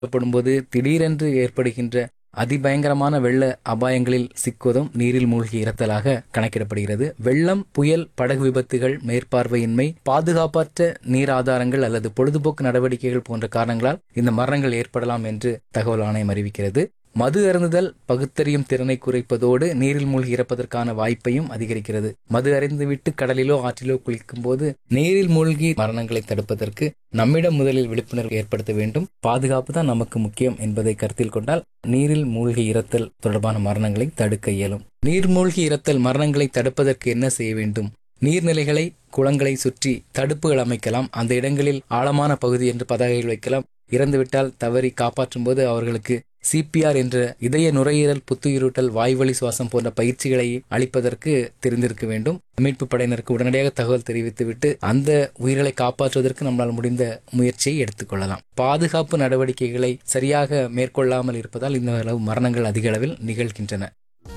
ஏற்படும்போது திடீரென்று ஏற்படுகின்ற அதிபயங்கரமான வெள்ள அபாயங்களில் சிக்குவதும் நீரில் மூழ்கி இறத்தலாக கணக்கிடப்படுகிறது வெள்ளம் புயல் படகு விபத்துகள் மேற்பார்வையின்மை பாதுகாப்பற்ற நீர் ஆதாரங்கள் அல்லது பொழுதுபோக்கு நடவடிக்கைகள் போன்ற காரணங்களால் இந்த மரணங்கள் ஏற்படலாம் என்று தகவல் ஆணையம் அறிவிக்கிறது மது அருந்துதல் பகுத்தறியும் திறனை குறைப்பதோடு நீரில் மூழ்கி இறப்பதற்கான வாய்ப்பையும் அதிகரிக்கிறது மது அறிந்துவிட்டு கடலிலோ ஆற்றிலோ குளிக்கும் போது நீரில் மூழ்கி மரணங்களை தடுப்பதற்கு நம்மிடம் முதலில் விழிப்புணர்வு ஏற்படுத்த வேண்டும் பாதுகாப்பு தான் நமக்கு முக்கியம் என்பதை கருத்தில் கொண்டால் நீரில் மூழ்கி இறத்தல் தொடர்பான மரணங்களை தடுக்க இயலும் நீர் மூழ்கி இறத்தல் மரணங்களை தடுப்பதற்கு என்ன செய்ய வேண்டும் நீர்நிலைகளை குளங்களை சுற்றி தடுப்புகள் அமைக்கலாம் அந்த இடங்களில் ஆழமான பகுதி என்று பதாகைகள் வைக்கலாம் இறந்துவிட்டால் தவறி காப்பாற்றும் போது அவர்களுக்கு சிபிஆர் என்ற இதய நுரையீரல் புத்துயிரூட்டல் வாய்வழி சுவாசம் போன்ற பயிற்சிகளை அளிப்பதற்கு தெரிந்திருக்க வேண்டும் மீட்பு படையினருக்கு உடனடியாக தகவல் தெரிவித்துவிட்டு அந்த உயிர்களை காப்பாற்றுவதற்கு நம்மால் முடிந்த முயற்சியை எடுத்துக்கொள்ளலாம் பாதுகாப்பு நடவடிக்கைகளை சரியாக மேற்கொள்ளாமல் இருப்பதால் இந்த அளவு மரணங்கள் அதிக அளவில் நிகழ்கின்றன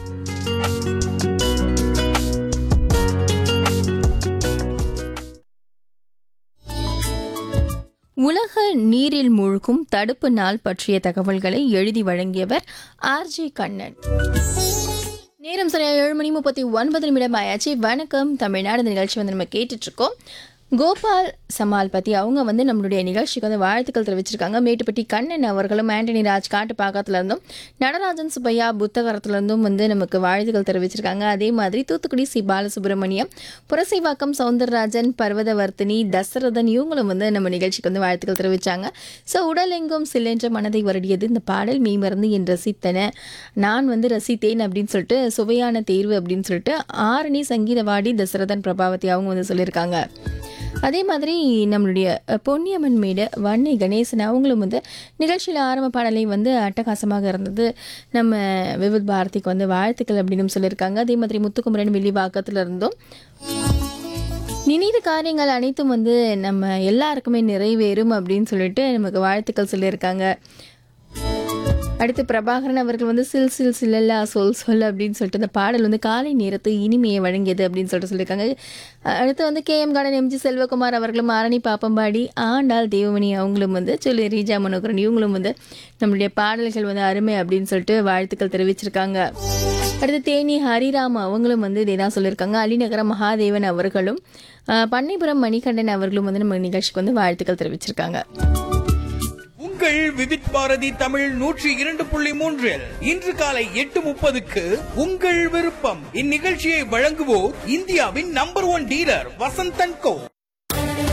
உலக நீரில் மூழ்கும் தடுப்பு நாள் பற்றிய தகவல்களை எழுதி வழங்கியவர் ஆர்ஜே கண்ணன் நேரம் சரியா ஏழு மணி முப்பத்தி ஒன்பது நிமிடம் ஆயாச்சு வணக்கம் தமிழ்நாடு இந்த நிகழ்ச்சி வந்து நம்ம கேட்டுட்டு இருக்கோம் கோபால் சமால் பற்றி அவங்க வந்து நம்மளுடைய நிகழ்ச்சிக்கு வந்து வாழ்த்துக்கள் தெரிவிச்சிருக்காங்க மேட்டுப்பட்டி கண்ணன் அவர்களும் ஆண்டனி ராஜ் காட்டுப்பாக்கத்துல இருந்தும் நடராஜன் சுப்பையா புத்தகரத்துல இருந்தும் வந்து நமக்கு வாழ்த்துக்கள் தெரிவிச்சிருக்காங்க அதே மாதிரி தூத்துக்குடி சி பாலசுப்ரமணியம் புரசைவாக்கம் சவுந்தரராஜன் பர்வதவர்த்தினி தசரதன் இவங்களும் வந்து நம்ம நிகழ்ச்சிக்கு வந்து வாழ்த்துக்கள் தெரிவிச்சாங்க ஸோ உடலெங்கும் சில்லென்ற மனதை வருடியது இந்த பாடல் மெய் மறந்து என் ரசித்தன நான் வந்து ரசித்தேன் அப்படின்னு சொல்லிட்டு சுவையான தேர்வு அப்படின்னு சொல்லிட்டு ஆரணி சங்கீதவாடி தசரதன் பிரபாவதி அவங்க வந்து சொல்லியிருக்காங்க அதே மாதிரி நம்மளுடைய அஹ், பொன்னியம்மன் மேடு வன்னை கணேசன் அவங்களும் வந்து நிகழ்ச்சியில் ஆரம்ப பாடலை வந்து அட்டகாசமாக இருந்தது நம்ம விவித் பாரதிக்கு வந்து வாழ்த்துக்கள் அப்படின்னு சொல்லியிருக்காங்க அதே மாதிரி முத்துக்குமரன் வில்லிவாக்கத்தில் இருந்தும் நினைத்த காரியங்கள் அனைத்தும் வந்து நம்ம எல்லாருக்குமே நிறைவேறும் அப்படின்னு சொல்லிட்டு நமக்கு வாழ்த்துக்கள் சொல்லியிருக்காங்க அடுத்து பிரபாகரன் அவர்கள் வந்து சில் சில் சில்லல்லா சொல் சொல் அப்படின்னு சொல்லிட்டு அந்த பாடல் வந்து காலை நேரத்து இனிமையை வழங்கியது அப்படின்னு சொல்லிட்டு சொல்லியிருக்காங்க அஹ் அடுத்து வந்து K M garden MG Selvakumar அவர்களும் ஆரணி பாப்பம்பாடி ஆண்டாள் தேவமணி அவங்களும் வந்து சொல்லி ரீஜா மனோகரன் இவங்களும் வந்து நம்மளுடைய பாடல்கள் வந்து அருமை அப்படின்னு சொல்லிட்டு வாழ்த்துக்கள் தெரிவிச்சிருக்காங்க அடுத்து தேனி ஹரிராம் அவங்களும் வந்து இதே தான் சொல்லியிருக்காங்க அலிநகர மகாதேவன் அவர்களும் அஹ் பண்ணைபுரம் மணிகண்டன் அவர்களும் வந்து நம்ம நிகழ்ச்சிக்கு வந்து வாழ்த்துக்கள் தெரிவிச்சிருக்காங்க உங்கள் விவித் பாரதி தமிழ் நூற்றி இரண்டு புள்ளி மூன்றில் இன்று காலை எட்டு முப்பதுக்கு உங்கள் விருப்பம் இந்நிகழ்ச்சியை வழங்குவோர் இந்தியாவின் நம்பர் ஒன் டீலர் வசந்தன் கோ